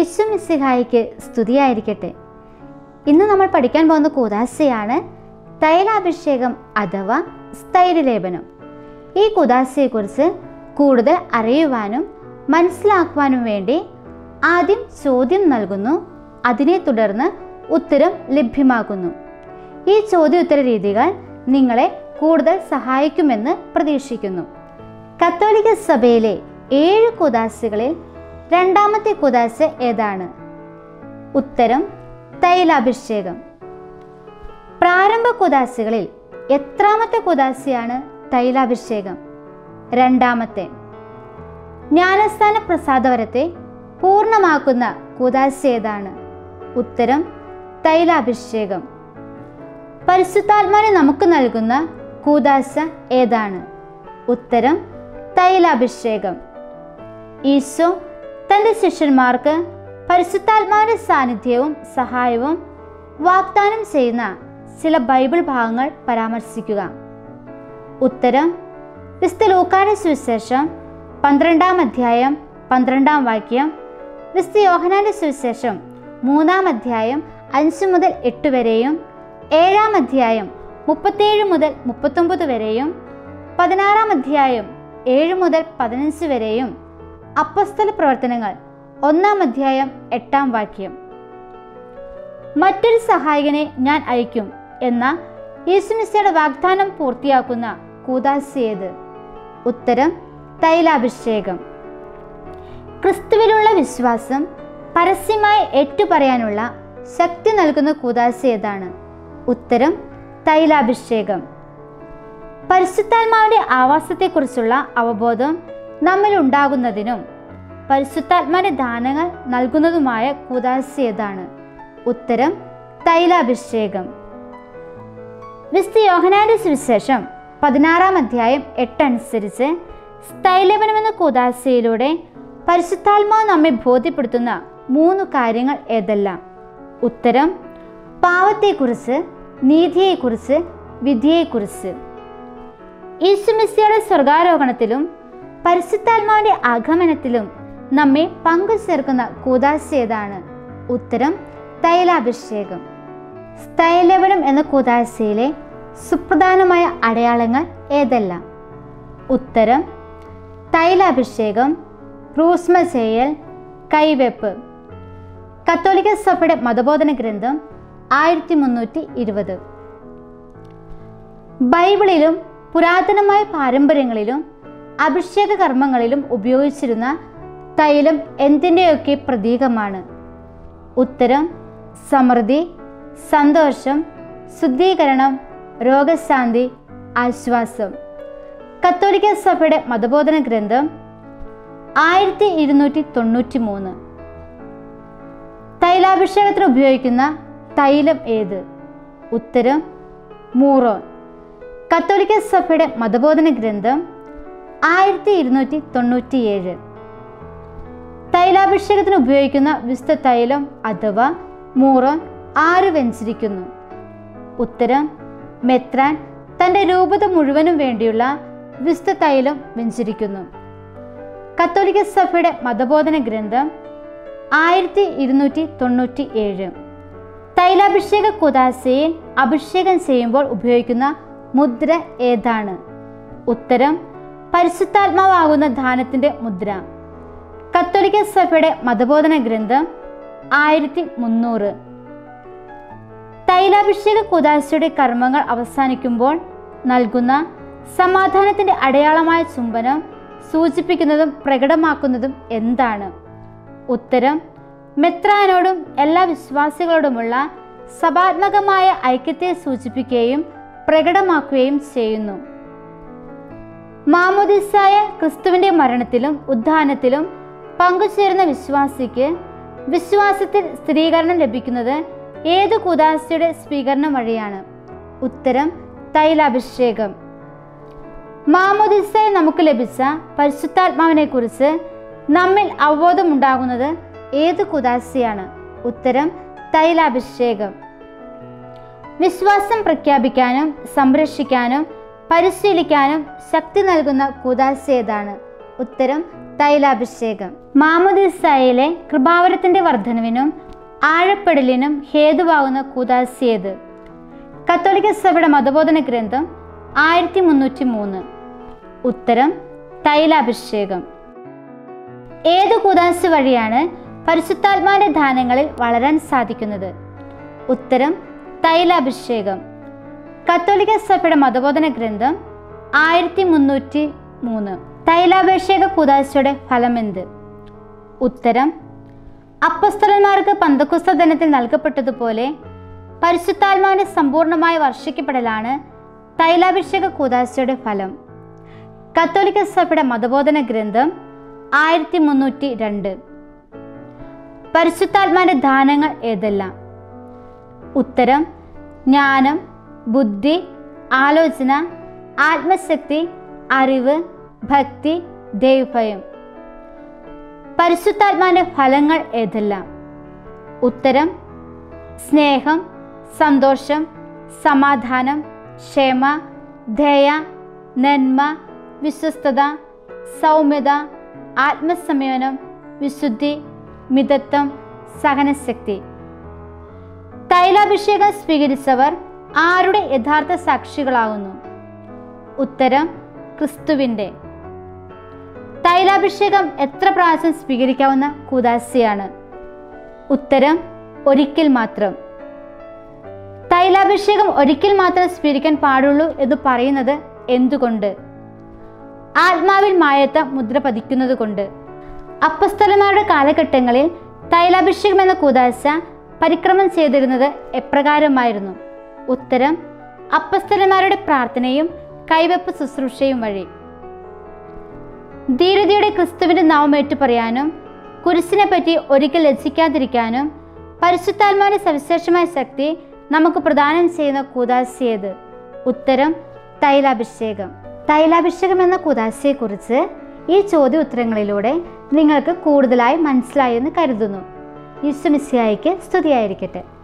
യേശു മിസ്സിഹായിക്ക് സ്തുതിയായിരിക്കട്ടെ ഇന്ന് നമ്മൾ പഠിക്കാൻ പോകുന്ന കൂദാശയാണ് തൈലാഭിഷേകം അഥവാ സ്ഥൈര്യലേപനം ഈ കൂദാശയെക്കുറിച്ച് കൂടുതൽ അറിയുവാനും മനസ്സിലാക്കുവാനും വേണ്ടി ആദ്യം ചോദ്യം നൽകുന്നു അതിനെ തുടർന്ന് ഉത്തരം ലഭ്യമാകുന്നു ഈ ചോദ്യോത്തര രീതികൾ നിങ്ങളെ കൂടുതൽ സഹായിക്കുമെന്ന് പ്രതീക്ഷിക്കുന്നു കത്തോലിക്ക സഭയിലെ ഏഴ് കുദാശകളിൽ രണ്ടാമത്തെ കുദാശ ഏതാണ് ഉത്തരം തൈലാഭിഷേകം പ്രാരംഭ കുദാശകളിൽ എത്രാമത്തെ കുദാശയാണ് തൈലാഭിഷേകം രണ്ടാമത്തെ ജ്ഞാനസ്ഥാന പ്രസാദവരത്തെ പൂർണ്ണമാക്കുന്ന കുദാശ ഏതാണ് ഉത്തരം തൈലാഭിഷേകം പരിശുദ്ധാത്മാനെ നമുക്ക് നൽകുന്ന കൂദാശ ഏതാണ് ഉത്തരം തൈലാഭിഷേകം ഈശോ തൻ്റെ ശിഷ്യന്മാർക്ക് പരിശുദ്ധാത്മാവിൻ്റെ സാന്നിധ്യവും സഹായവും വാഗ്ദാനം ചെയ്യുന്ന ചില ബൈബിൾ ഭാഗങ്ങൾ പരാമർശിക്കുക ഉത്തരം വിശുദ്ധ ലൂക്കായുടെ സുവിശേഷം പന്ത്രണ്ടാം അധ്യായം പന്ത്രണ്ടാം വാക്യം വിശുദ്ധ യോഹനാന്റെ സുവിശേഷം മൂന്നാം അധ്യായം അഞ്ച് മുതൽ എട്ട് വരെയും ഏഴാം അധ്യായം മുപ്പത്തേഴ് മുതൽ മുപ്പത്തൊമ്പത് വരെയും പതിനാറാം അധ്യായം ഏഴ് മുതൽ പതിനഞ്ച് വരെയും അപ്പസ്തല പ്രവർത്തനങ്ങൾ ഒന്നാം അധ്യായം എട്ടാം വാക്യം മറ്റൊരു സഹായകനെ ഞാൻ അയക്കും എന്ന യേശുമിശയുടെ വാഗ്ദാനം പൂർത്തിയാക്കുന്ന കൂതാശിയേത് ഉത്തരം തൈലാഭിഷേകം ക്രിസ്തുവിലുള്ള വിശ്വാസം പരസ്യമായി ഏറ്റുപറയാനുള്ള ശക്തി നൽകുന്ന കൂതാശ ഏതാണ് ഉത്തരം തൈലാഭിഷേകം പരിശുദ്ധാത്മാവിന്റെ ആവാസത്തെക്കുറിച്ചുള്ള അവബോധം നമ്മിൽ ഉണ്ടാകുന്നതിനും പരിശുദ്ധാത്മാവിന്റെ ദാനങ്ങൾ നൽകുന്നതുമായ കൂതാശ ഏതാണ് ഉത്തരം തൈലാഭിഷേകം വിസ്തു യോഹനാന്റെ സുവിശേഷം പതിനാറാം അധ്യായം എട്ടനുസരിച്ച് സ്ഥൈലവനം എന്ന കൂതാശയിലൂടെ പരിശുദ്ധാത്മാവ് നമ്മെ ബോധ്യപ്പെടുത്തുന്ന മൂന്ന് കാര്യങ്ങൾ ഏതെല്ലാം ഉത്തരം പാവത്തെക്കുറിച്ച് നീതിയെക്കുറിച്ച് വിധിയെക്കുറിച്ച് ഈശുമിസിയുടെ സ്വർഗാരോഹണത്തിലും പരിശുദ്ധാത്മാവിന്റെ ആഗമനത്തിലും നമ്മെ പങ്കു ചേർക്കുന്ന കൂതാശ ഏതാണ് ഉത്തരം തൈലാഭിഷേകം സ്ഥൈലവനം എന്ന കൂതാശയിലെ സുപ്രധാനമായ അടയാളങ്ങൾ ഏതെല്ലാം ഉത്തരം തൈലാഭിഷേകം റൂസ്മ ചെയ്യൽ കൈവെപ്പ് കത്തോലിക്ക സഭയുടെ മതബോധന ഗ്രന്ഥം ആയിരത്തി മുന്നൂറ്റി ഇരുപത് ബൈബിളിലും പുരാതനമായ പാരമ്പര്യങ്ങളിലും അഭിഷേക കർമ്മങ്ങളിലും ഉപയോഗിച്ചിരുന്ന തൈലം എന്തിൻ്റെയൊക്കെ പ്രതീകമാണ് ഉത്തരം സമൃദ്ധി സന്തോഷം ശുദ്ധീകരണം രോഗശാന്തി ആശ്വാസം കത്തോലിക്ക സഭയുടെ മതബോധന ഗ്രന്ഥം ആയിരത്തി ഇരുന്നൂറ്റി തൊണ്ണൂറ്റി മൂന്ന് തൈലാഭിഷേകത്തിന് ഉപയോഗിക്കുന്ന തൈലം ഏത് ഉത്തരം മൂറോൻ കത്തോലിക്ക സഭയുടെ മതബോധന ഗ്രന്ഥം ആയിരത്തി ഇരുന്നൂറ്റി തൊണ്ണൂറ്റിയേഴ് തൈലാഭിഷേകത്തിന് ഉപയോഗിക്കുന്ന വിശുദ്ധ തൈലം അഥവാ മൂറോൻ ആര് വെഞ്ചരിക്കുന്നു ഉത്തരം മെത്രാൻ തൻ്റെ രൂപത മുഴുവനും വേണ്ടിയുള്ള വിശുദ്ധ തൈലം വെഞ്ചരിക്കുന്നു കത്തോലിക്ക സഭയുടെ മതബോധന ഗ്രന്ഥം ആയിരത്തി ഇരുന്നൂറ്റി തൊണ്ണൂറ്റി ഏഴ് തൈലാഭിഷേക കുദാശയെ അഭിഷേകം ചെയ്യുമ്പോൾ ഉപയോഗിക്കുന്ന മുദ്ര ഏതാണ് ഉത്തരം പരിശുദ്ധാത്മാവാകുന്ന ദാനത്തിൻ്റെ മുദ്ര കത്തോലിക്ക സഭയുടെ മതബോധന ഗ്രന്ഥം ആയിരത്തി മുന്നൂറ് തൈലാഭിഷേക കുദാശയുടെ കർമ്മങ്ങൾ അവസാനിക്കുമ്പോൾ നൽകുന്ന സമാധാനത്തിന്റെ അടയാളമായ ചുംബനം സൂചിപ്പിക്കുന്നതും പ്രകടമാക്കുന്നതും എന്താണ് ഉത്തരം മെത്രാനോടും എല്ലാ വിശ്വാസികളോടുമുള്ള സഭാത്മകമായ ഐക്യത്തെ സൂചിപ്പിക്കുകയും പ്രകടമാക്കുകയും ചെയ്യുന്നു മാമോദിസായ ക്രിസ്തുവിന്റെ മരണത്തിലും ഉദ്ധാനത്തിലും പങ്കുചേരുന്ന വിശ്വാസിക്ക് വിശ്വാസത്തിൽ സ്ഥിരീകരണം ലഭിക്കുന്നത് ഏത് കുദാശയുടെ സ്വീകരണം വഴിയാണ് ഉത്തരം തൈലാഭിഷേകം മാമോദിസയിൽ നമുക്ക് ലഭിച്ച പരിശുദ്ധാത്മാവിനെ കുറിച്ച് നമ്മിൽ അവബോധമുണ്ടാകുന്നത് ഏത് കുദാശയാണ് ഉത്തരം തൈലാഭിഷേകം വിശ്വാസം പ്രഖ്യാപിക്കാനും സംരക്ഷിക്കാനും പരിശീലിക്കാനും ശക്തി നൽകുന്ന കുദാശ ഏതാണ് ഉത്തരം തൈലാഭിഷേകം മാമുദിസായിലെ കൃപാവരത്തിന്റെ വർധനവിനും ആഴപ്പെടലിനും ഹേതുവാകുന്ന കൂതാശിയത് കത്തോലിക്ക സഭയുടെ മതബോധന ഗ്രന്ഥം ആയിരത്തി മുന്നൂറ്റി മൂന്ന് ഉത്തരം തൈലാഭിഷേകം ഏത് കൂതാശ വഴിയാണ് പരിശുദ്ധാത്മാവിന്റെ ദാനങ്ങളിൽ വളരാൻ സാധിക്കുന്നത് ഉത്തരം തൈലാഭിഷേകം കത്തോലിക്ക സഭയുടെ മതബോധന ഗ്രന്ഥം ആയിരത്തി മുന്നൂറ്റി മൂന്ന് തൈലാഭിഷേക കൂതാശയുടെ ഫലമെന്ത് ഉത്തരം അപ്പസ്തലന്മാർക്ക് പന്തക്കുസ്ത ദിനത്തിൽ നൽകപ്പെട്ടതുപോലെ പരിശുദ്ധാത്മാവിനെ സമ്പൂർണ്ണമായി വർഷിക്കപ്പെടലാണ് തൈലാഭിഷേക കൂതാശയുടെ ഫലം കത്തോലിക്ക സഭയുടെ മതബോധന ഗ്രന്ഥം ആയിരത്തി മുന്നൂറ്റി രണ്ട് പരിശുദ്ധാത്മാവിന്റെ ദാനങ്ങൾ ഏതെല്ലാം ഉത്തരം ജ്ഞാനം ബുദ്ധി ആലോചന ആത്മശക്തി അറിവ് ഭക്തി ദൈവഭയം പരിശുദ്ധാത്മാവിന്റെ ഫലങ്ങൾ ഏതെല്ലാം ഉത്തരം സ്നേഹം സന്തോഷം സമാധാനം ക്ഷമ ദയ നന്മ വിശ്വസ്തത സൗമ്യത ആത്മസംയമനം വിശുദ്ധി മിതത്വം സഹനശക്തി തൈലാഭിഷേകം സ്വീകരിച്ചവർ ആരുടെ യഥാർത്ഥ സാക്ഷികളാകുന്നു ഉത്തരം ക്രിസ്തുവിൻ്റെ തൈലാഭിഷേകം എത്ര പ്രാവശ്യം സ്വീകരിക്കാവുന്ന കൂതാശയാണ് ഉത്തരം ഒരിക്കൽ മാത്രം തൈലാഭിഷേകം ഒരിക്കൽ മാത്രം സ്വീകരിക്കാൻ പാടുള്ളൂ എന്ന് പറയുന്നത് എന്തുകൊണ്ട് ആത്മാവിൽ മായത്ത മുദ്ര പതിക്കുന്നത് കൊണ്ട് അപ്പസ്തലന്മാരുടെ കാലഘട്ടങ്ങളിൽ തൈലാഭിഷേകം എന്ന കൂതാശ പരിക്രമം ചെയ്തിരുന്നത് എപ്രകാരമായിരുന്നു ഉത്തരം അപ്പസ്തലന്മാരുടെ പ്രാർത്ഥനയും കൈവെപ്പ് ശുശ്രൂഷയും വഴി ധീരതയുടെ ക്രിസ്തുവിന്റെ നാമം ഏറ്റുപറയാനും കുരിശിനെ പറ്റി ഒരിക്കൽ ലജ്ജിക്കാതിരിക്കാനും പരിശുദ്ധാത്മാവിന്റെ സവിശേഷമായ ശക്തി നമുക്ക് പ്രദാനം ചെയ്യുന്ന കൂതാശയേത് ഉത്തരം തൈലാഭിഷേകം തൈലാഭിഷേകം എന്ന കൂതാശയെക്കുറിച്ച് ഈ ചോദ്യ ഉത്തരങ്ങളിലൂടെ നിങ്ങൾക്ക് കൂടുതലായി മനസ്സിലായി എന്ന് കരുതുന്നു ഈശ്വമിസിയായിക്ക് സ്തുതിയായിരിക്കട്ടെ